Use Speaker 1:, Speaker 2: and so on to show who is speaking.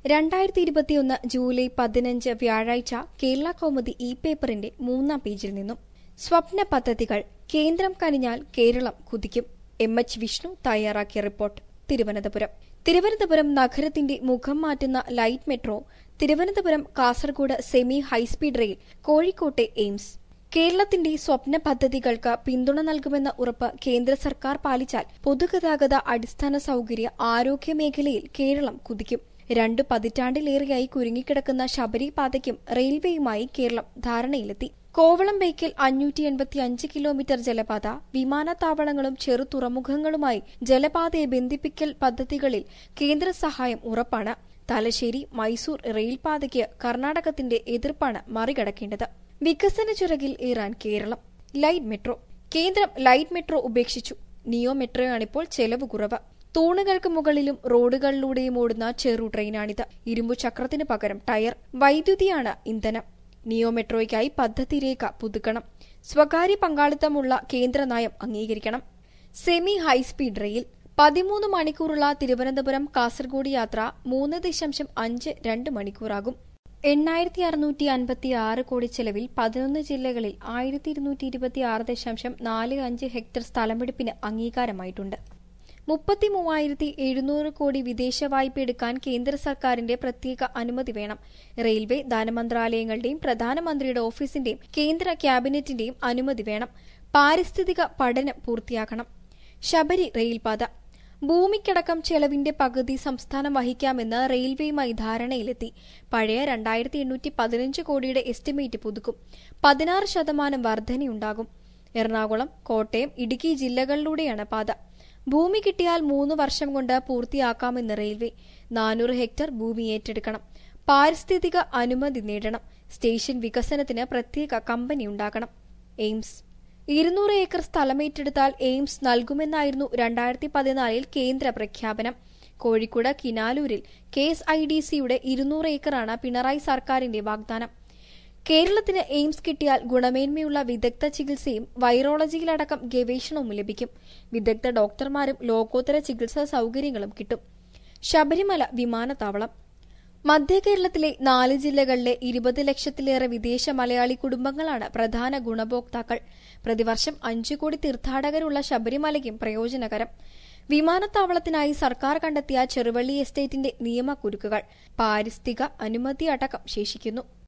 Speaker 1: രണ്ടായിരത്തി ഇരുപത്തിയൊന്ന് ജൂലൈ പതിനഞ്ച് വ്യാഴാഴ്ച കേരള കൗമുദി ഇ പേപ്പറിന്റെ മൂന്നാം പേജിൽ നിന്നും സ്വപ്ന പദ്ധതികൾ കേന്ദ്രം കനിഞ്ഞാൽ കേരളം കുതിക്കും എം എച്ച് വിഷ്ണു തയ്യാറാക്കിയ റിപ്പോർട്ട് തിരുവനന്തപുരം തിരുവനന്തപുരം നഗരത്തിന്റെ മുഖം മാറ്റുന്ന light metro Thiruvananthapuram Kasaragod semi high speed rail കോഴിക്കോട്ടെ എയിംസ് കേരളത്തിന്റെ സ്വപ്ന പദ്ധതികൾക്ക് പിന്തുണ നൽകുമെന്ന ഉറപ്പ് കേന്ദ്ര സർക്കാർ പാലിച്ചാൽ പൊതുഗതാഗത അടിസ്ഥാന സൌകര്യ ആരോഗ്യ മേഖലയിൽ കേരളം കുതിക്കും രണ്ടു പതിറ്റാണ്ടിലേറെയായി കുരുങ്ങിക്കിടക്കുന്ന ശബരി പാതയ്ക്കും റെയിൽവേയുമായി കേരളം ധാരണയിലെത്തി കോവളം ബേക്കിൽ അഞ്ഞൂറ്റി എൺപത്തി അഞ്ച് കിലോമീറ്റർ ജലപാത വിമാനത്താവളങ്ങളും ചെറു തുറമുഖങ്ങളുമായി ജലപാതയെ ബന്ധിപ്പിക്കൽ പദ്ധതികളിൽ കേന്ദ്ര സഹായം ഉറപ്പാണ് തലശ്ശേരി മൈസൂർ റെയിൽപാതയ്ക്ക് കർണാടകത്തിന്റെ എതിർപ്പാണ് മറികടക്കേണ്ടത് വികസന ചുരകിൽ ഏറാൻ കേരളം ലൈറ്റ് മെട്രോ കേന്ദ്രം ലൈറ്റ് മെട്രോ ഉപേക്ഷിച്ചു നിയോ മെട്രോയാണിപ്പോൾ ചെലവ് കുറവ് തൂണുകൾക്ക് മുകളിലും റോഡുകളിലൂടെയും ഓടുന്ന ചെറു ട്രെയിനാണിത് ഇരുമ്പു ചക്രത്തിന് പകരം ടയർ വൈദ്യുതിയാണ് ഇന്ധനം നിയോ മെട്രോയ്ക്കായി പദ്ധതി രേഖ പുതുക്കണം സ്വകാര്യ പങ്കാളിത്തമുള്ള കേന്ദ്ര നയം അംഗീകരിക്കണം സെമി ഹൈസ്പീഡ് റെയിൽ പതിമൂന്ന് മണിക്കൂറുള്ള തിരുവനന്തപുരം കാസർഗോഡ് യാത്ര മൂന്ന് ദശാംശം അഞ്ച് രണ്ട് മണിക്കൂറാകും എണ്ണായിരത്തി അറുന്നൂറ്റി അൻപത്തി ആറ് കോടി ചെലവിൽ പതിനൊന്ന് ജില്ലകളിൽ ആയിരത്തി ഇരുന്നൂറ്റി ഇരുപത്തി ആറ് ദശാംശം നാല് അഞ്ച് ഹെക്ടർ സ്ഥലമെടുപ്പിന് അംഗീകാരമായിട്ടുണ്ട് മുപ്പത്തി മൂവായിരത്തി എഴുന്നൂറ് കോടി വിദേശ വായ്പ എടുക്കാൻ കേന്ദ്ര സർക്കാരിന്റെ പ്രത്യേക അനുമതി വേണം റെയിൽവേ ധനമന്ത്രാലയങ്ങളുടെയും പ്രധാനമന്ത്രിയുടെ ഓഫീസിന്റെയും കേന്ദ്ര ക്യാബിനറ്റിന്റെയും അനുമതി വേണം പാരിസ്ഥിതിക പഠനം പൂർത്തിയാക്കണം ശബരി റെയിൽപാത ഭൂമിക്കടക്കം ചെലവിന്റെ പകുതി സംസ്ഥാനം വഹിക്കാമെന്ന് റെയിൽവേയുമായി ധാരണയിലെത്തി പഴയ രണ്ടായിരത്തി എണ്ണൂറ്റി പതിനഞ്ച് കോടിയുടെ എസ്റ്റിമേറ്റ് പുതുക്കും പതിനാറ് ശതമാനം വർധനയുണ്ടാകും എറണാകുളം കോട്ടയം ഇടുക്കി ജില്ലകളിലൂടെയാണ് പാത ഭൂമി കിട്ടിയാൽ മൂന്ന് വർഷം കൊണ്ട് പൂർത്തിയാക്കാമെന്ന് റെയിൽവേ നാനൂറ് ഹെക്ടർ ഭൂമി ഏറ്റെടുക്കണം പാരിസ്ഥിതിക അനുമതി നേടണം സ്റ്റേഷൻ വികസനത്തിന് പ്രത്യേക കമ്പനി ഉണ്ടാക്കണം എയിംസ് ഇരുന്നൂറ് ഏക്കർ സ്ഥലമേറ്റെടുത്താൽ എയിംസ് നൽകുമെന്നായിരുന്നു രണ്ടായിരത്തി പതിനാലിൽ കേന്ദ്ര പ്രഖ്യാപനം കോഴിക്കോട് കിനാലൂരിൽ കെ എസ് ഐ ഡി സിയുടെ ഇരുന്നൂറ് ഏക്കറാണ് പിണറായി സർക്കാരിന്റെ വാഗ്ദാനം കേരളത്തിന് എയിംസ് കിട്ടിയാൽ ഗുണമേന്മയുള്ള വിദഗ്ധ ചികിത്സയും വൈറോളജിയിലടക്കം ഗവേഷണവും ലഭിക്കും വിദഗ്ധ ഡോക്ടർമാരും ലോകോത്തര ചികിത്സാ സൌകര്യങ്ങളും കിട്ടും ശബരിമല വിമാനത്താവളം മധ്യ കേരളത്തിലെ നാല് ജില്ലകളിലെ ഇരുപത് ലക്ഷത്തിലേറെ വിദേശ മലയാളി കുടുംബങ്ങളാണ് പ്രധാന ഗുണഭോക്താക്കൾ പ്രതിവർഷം അഞ്ചു കോടി തീർത്ഥാടകരുള്ള ശബരിമലയ്ക്കും പ്രയോജനകരം വിമാനത്താവളത്തിനായി സർക്കാർ കണ്ടെത്തിയ ചെറുവള്ളി എസ്റ്റേറ്റിന്റെ നിയമക്കുരുക്കുകൾ പാരിസ്ഥിതിക അനുമതി അടക്കം ശേഷിക്കുന്നു